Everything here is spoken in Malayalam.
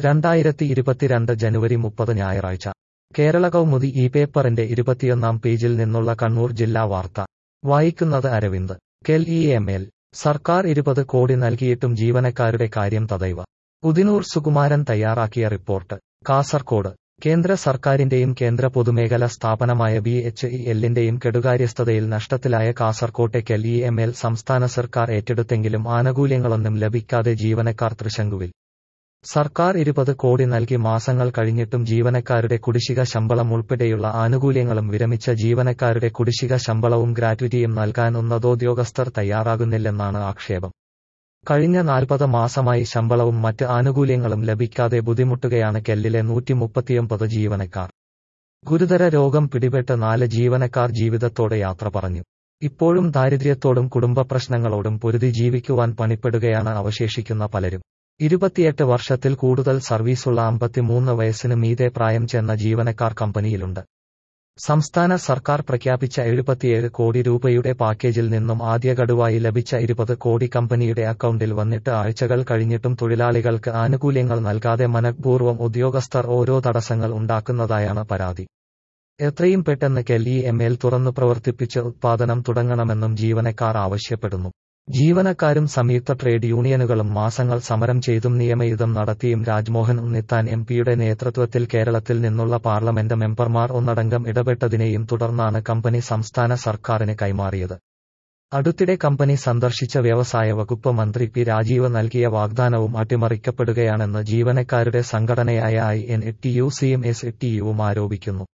രണ്ടായിരത്തി ഇരുപത്തിരണ്ട് ജനുവരി മുപ്പത് ഞായറാഴ്ച കേരള കൗമുദി ഈ പേപ്പറിന്റെ ഇരുപത്തിയൊന്നാം പേജിൽ നിന്നുള്ള കണ്ണൂർ ജില്ലാ വാർത്ത വായിക്കുന്നത് Aravind KEL E M L സർക്കാർ ഇരുപത് കോടി നൽകിയിട്ടും ജീവനക്കാരുടെ കാര്യം തദൈവ ഉദിനൂർ സുകുമാരൻ തയ്യാറാക്കിയ റിപ്പോർട്ട് കാസർകോട് കേന്ദ്ര സർക്കാരിന്റെയും കേന്ദ്ര പൊതുമേഖലാ സ്ഥാപനമായ ബി എച്ച് ഇ എല്ലിന്റെയും കെടുകാര്യസ്ഥതയിൽ നഷ്ടത്തിലായ കാസർകോട്ടെ കെൽ ഇ എം എൽ സംസ്ഥാന സർക്കാർ ഏറ്റെടുത്തെങ്കിലും ആനുകൂല്യങ്ങളൊന്നും ലഭിക്കാതെ ജീവനക്കാർ തൃശങ്കുവിൽ സർക്കാർ ഇരുപത് കോടി നൽകി മാസങ്ങൾ കഴിഞ്ഞിട്ടും ജീവനക്കാരുടെ കുടിശ്ശിക ശമ്പളം ഉൾപ്പെടെയുള്ള ആനുകൂല്യങ്ങളും വിരമിച്ച ജീവനക്കാരുടെ കുടിശ്ശിക ശമ്പളവും ഗ്രാറ്റുവിറ്റിയും നൽകാൻ ഉന്നതോദ്യോഗസ്ഥർ തയ്യാറാകുന്നില്ലെന്നാണ് ആക്ഷേപം കഴിഞ്ഞ നാൽപ്പത് മാസമായി ശമ്പളവും മറ്റ് ആനുകൂല്യങ്ങളും ലഭിക്കാതെ ബുദ്ധിമുട്ടുകയാണ് കെല്ലിലെ നൂറ്റി മുപ്പത്തിയൊമ്പത് ജീവനക്കാർ ഗുരുതര രോഗം പിടിപെട്ട് നാല് ജീവനക്കാർ ജീവിതത്തോടെ യാത്ര പറഞ്ഞു ഇപ്പോഴും ദാരിദ്ര്യത്തോടും കുടുംബ പ്രശ്നങ്ങളോടും പൊരുതി ജീവിക്കുവാൻ പണിപ്പെടുകയാണ് അവശേഷിക്കുന്ന പലരും ഇരുപത്തിയെട്ട് വർഷത്തിൽ കൂടുതൽ സർവീസുള്ള അമ്പത്തിമൂന്ന് വയസ്സിന് മീതെ പ്രായം ചെന്ന ജീവനക്കാർ കമ്പനിയിലുണ്ട് സംസ്ഥാന സർക്കാർ പ്രഖ്യാപിച്ച എഴുപത്തിയേഴ് കോടി രൂപയുടെ പാക്കേജിൽ നിന്നും ആദ്യ ഗഡുവായി ലഭിച്ച ഇരുപത് കോടി കമ്പനിയുടെ അക്കൗണ്ടിൽ വന്നിട്ട് ആഴ്ചകൾ കഴിഞ്ഞിട്ടും തൊഴിലാളികൾക്ക് ആനുകൂല്യങ്ങൾ നൽകാതെ മനഃപൂർവ്വം ഉദ്യോഗസ്ഥർ ഓരോ തടസ്സങ്ങൾ ഉണ്ടാക്കുന്നതായാണ് പരാതി എത്രയും പെട്ടെന്ന് കെൽ ഇ എം എൽ തുറന്നു പ്രവർത്തിപ്പിച്ച് ഉത്പാദനം തുടങ്ങണമെന്നും ജീവനക്കാർ ആവശ്യപ്പെടുന്നു ജീവനക്കാരും സംയുക്ത ട്രേഡ് യൂണിയനുകളും മാസങ്ങൾ സമരം ചെയ്തും നിയമയുദ്ധം നടത്തിയും രാജ്മോഹൻ ഉണ്ണിത്താൻ എം പിയുടെ നേതൃത്വത്തിൽ കേരളത്തിൽ നിന്നുള്ള പാർലമെന്റ് മെമ്പർമാർ ഒന്നടങ്കം ഇടപെട്ടതിനെയും തുടർന്നാണ് കമ്പനി സംസ്ഥാന സർക്കാരിന് കൈമാറിയത് അടുത്തിടെ കമ്പനി സന്ദർശിച്ച വ്യവസായ വകുപ്പ് മന്ത്രി പി രാജീവ് നൽകിയ വാഗ്ദാനവും അട്ടിമറിക്കപ്പെടുകയാണെന്ന് ജീവനക്കാരുടെ സംഘടനയായ ഐ എൻ ടി യു സിയും എസ് ടി യുവും ആരോപിക്കുന്നു